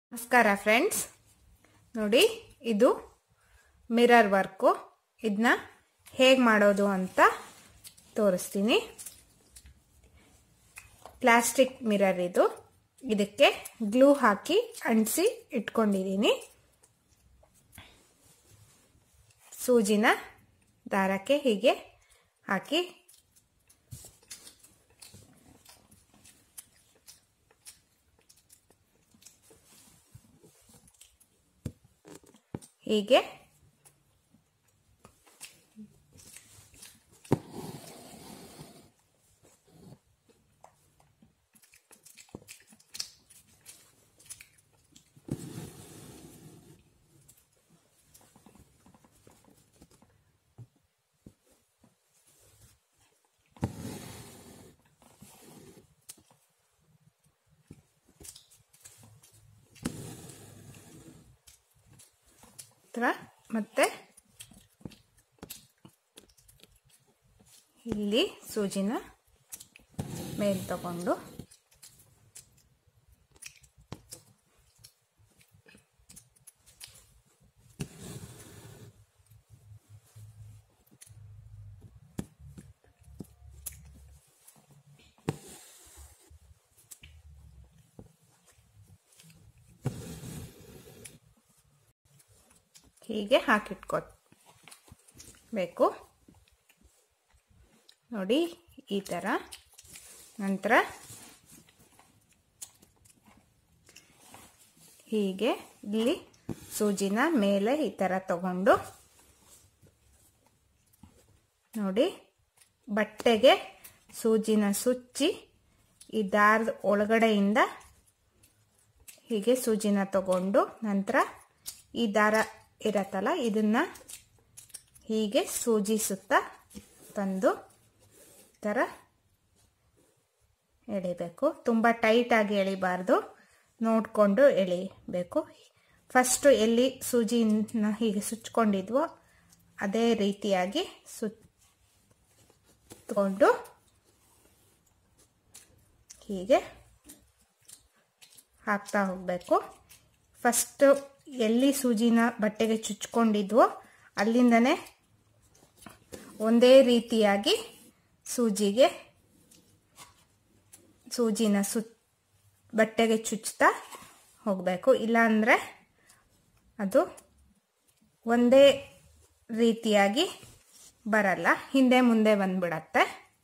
ನಮಸ್ಕಾರ ಫ್ರೆಂಡ್ಸ್ ನೋಡಿ ಇದು ಮಿರರ್ ವರ್ಕು ಇದನ್ನ ಹೇಗೆ ಮಾಡೋದು ಅಂತ ತೋರಿಸ್ತೀನಿ ಪ್ಲಾಸ್ಟಿಕ್ ಮಿರರ್ ಇದು ಇದಕ್ಕೆ ಗ್ಲೂ ಹಾಕಿ ಅಂಟಿಸಿ ಇಟ್ಕೊಂಡಿದ್ದೀನಿ ಸೂಜಿನ ದಾರಕ್ಕೆ ಹೀಗೆ ಹಾಕಿ ಹೀಗೆ ಹತ್ರ ಮತ್ತೆ ಇಲ್ಲಿ ಸೂಜಿನ ಮೇಲ್ ತಗೊಂಡು ಹೀಗೆ ಹಾಕಿಟ್ಕೋಬೇಕು ನೋಡಿ ಈ ಥರ ನಂತರ ಹೀಗೆ ಇಲ್ಲಿ ಸೂಜಿನ ಮೇಲೆ ಈ ಥರ ತಗೊಂಡು ನೋಡಿ ಬಟ್ಟೆಗೆ ಸೂಜಿನ ಸುಚ್ಚಿ ಈ ದಾರದ ಒಳಗಡೆಯಿಂದ ಹೀಗೆ ಸೂಜಿನ ತಗೊಂಡು ನಂತರ ಈ ದಾರ ಇರತ್ತಲ್ಲ ಇದನ್ನ ಹೀಗೆ ಸೂಜಿ ಸುತ್ತ ತಂದು ಥರ ಎಳಿಬೇಕು ತುಂಬ ಟೈಟಾಗಿ ಎಳಿಬಾರ್ದು ನೋಡಿಕೊಂಡು ಎಳಿಬೇಕು ಫಸ್ಟು ಎಲ್ಲಿ ಸೂಜಿನ ಹೀಗೆ ಸುಚ್ಕೊಂಡಿದ್ವೋ ಅದೇ ರೀತಿಯಾಗಿ ಸುತ್ತಕೊಂಡು ಹೀಗೆ ಹಾಕ್ತಾ ಹೋಗಬೇಕು ಫಸ್ಟು ಎಲ್ಲಿ ಸೂಜಿನ ಬಟ್ಟೆಗೆ ಚುಚ್ಕೊಂಡಿದ್ವೋ ಅಲ್ಲಿಂದನೇ ಒಂದೇ ರೀತಿಯಾಗಿ ಸೂಜಿಗೆ ಸೂಜಿನ ಸು ಬಟ್ಟೆಗೆ ಚುಚ್ತಾ ಹೋಗಬೇಕು ಇಲ್ಲಾಂದರೆ ಅದು ಒಂದೇ ರೀತಿಯಾಗಿ ಬರಲ್ಲ ಹಿಂದೆ ಮುಂದೆ ಬಂದ್ಬಿಡತ್ತೆ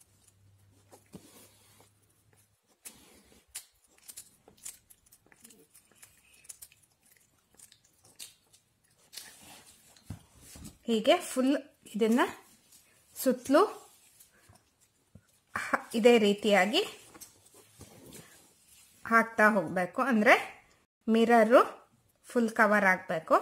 ಹೀಗೆ ಫುಲ್ ಇದನ್ನ ಸುತ್ತಲೂ ಇದೇ ರೀತಿಯಾಗಿ ಹಾಕ್ತಾ ಹೋಗಬೇಕು ಅಂದರೆ ಮಿರರು ಫುಲ್ ಕವರ್ ಆಗಬೇಕು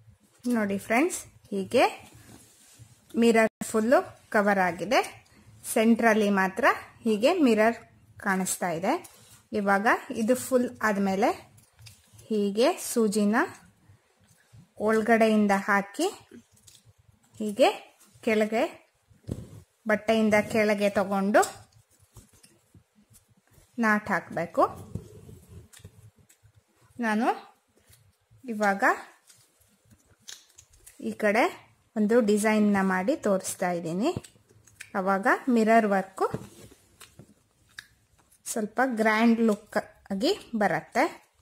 ನೋಡಿ ಫ್ರೆಂಡ್ಸ್ ಹೀಗೆ ಮಿರರ್ ಫುಲ್ಲು ಕವರ್ ಆಗಿದೆ ಸೆಂಟ್ರಲ್ಲಿ ಮಾತ್ರ ಹೀಗೆ ಮಿರರ್ ಕಾಣಿಸ್ತಾ ಇದೆ ಇವಾಗ ಇದು ಫುಲ್ ಆದಮೇಲೆ ಹೀಗೆ ಸೂಜಿನ ಒಳಗಡೆಯಿಂದ ಹಾಕಿ ಹೀಗೆ ಕೆಳಗೆ ಬಟ್ಟೆಯಿಂದ ಕೆಳಗೆ ತಗೊಂಡು ನಾಟ್ ಹಾಕಬೇಕು ನಾನು ಇವಾಗ ಈ ಕಡೆ ಒಂದು ಡಿಸೈನ್ನ ಮಾಡಿ ತೋರಿಸ್ತಾ ಇದ್ದೀನಿ ಆವಾಗ ಮಿರರ್ ವರ್ಕು ಸ್ವಲ್ಪ ಗ್ರ್ಯಾಂಡ್ ಲುಕ್ ಆಗಿ ಬರುತ್ತೆ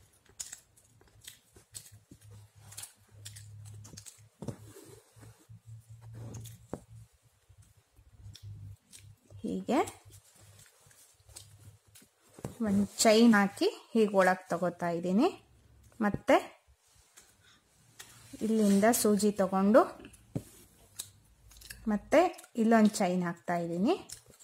ಹೀಗೆ ಒಂದು ಚೈನ್ ಹಾಕಿ ಹೀಗೆ ಒಳಗೆ ತಗೋತಾ ಇದ್ದೀನಿ ಮತ್ತೆ ಇಲ್ಲಿಂದ ಸೂಜಿ ತಗೊಂಡು ಮತ್ತೆ ಇಲ್ಲೊಂದು ಚೈನ್ ಹಾಕ್ತಾ ಇದ್ದೀನಿ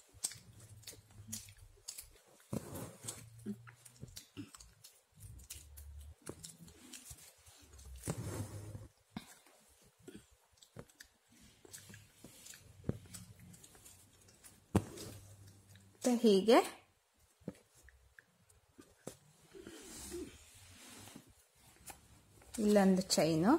ಮತ್ತೆ ಹೀಗೆ ಇಲ್ಲೊಂದು ಚೈನು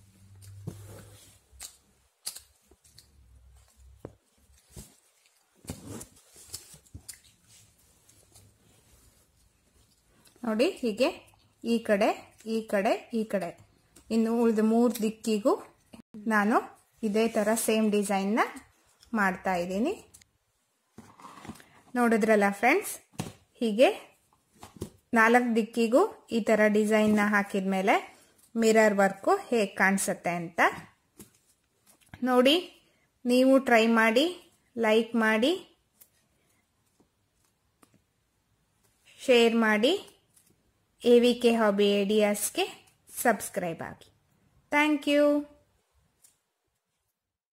ನೋಡಿ ಹೀಗೆ ಈ ಕಡೆ ಈ ಕಡೆ ಈ ಕಡೆ ಇನ್ನು ಉಳಿದ ಮೂರು ದಿಕ್ಕಿಗೂ ನಾನು ಇದೇ ಥರ ಸೇಮ್ ಡಿಸೈನ್ನ ಮಾಡ್ತಾ ಇದ್ದೀನಿ ನೋಡಿದ್ರಲ್ಲ ಫ್ರೆಂಡ್ಸ್ ಹೀಗೆ ನಾಲ್ಕು ದಿಕ್ಕಿಗೂ ಈ ಥರ ಡಿಸೈನ್ನ ಹಾಕಿದ ಮೇಲೆ ಮಿರರ್ ವರ್ಕು ಹೇಗೆ ಕಾಣಿಸುತ್ತೆ ಅಂತ ನೋಡಿ ನೀವು ಟ್ರೈ ಮಾಡಿ ಲೈಕ್ ಮಾಡಿ ಶೇರ್ ಮಾಡಿ ಎ ವಿ ಕೆ ಹಾಬಿ ಐಡಿಯಾಸ್ಗೆ ಸಬ್ಸ್ಕ್ರೈಬ್ ಆಗಿ ಥ್ಯಾಂಕ್ ಯು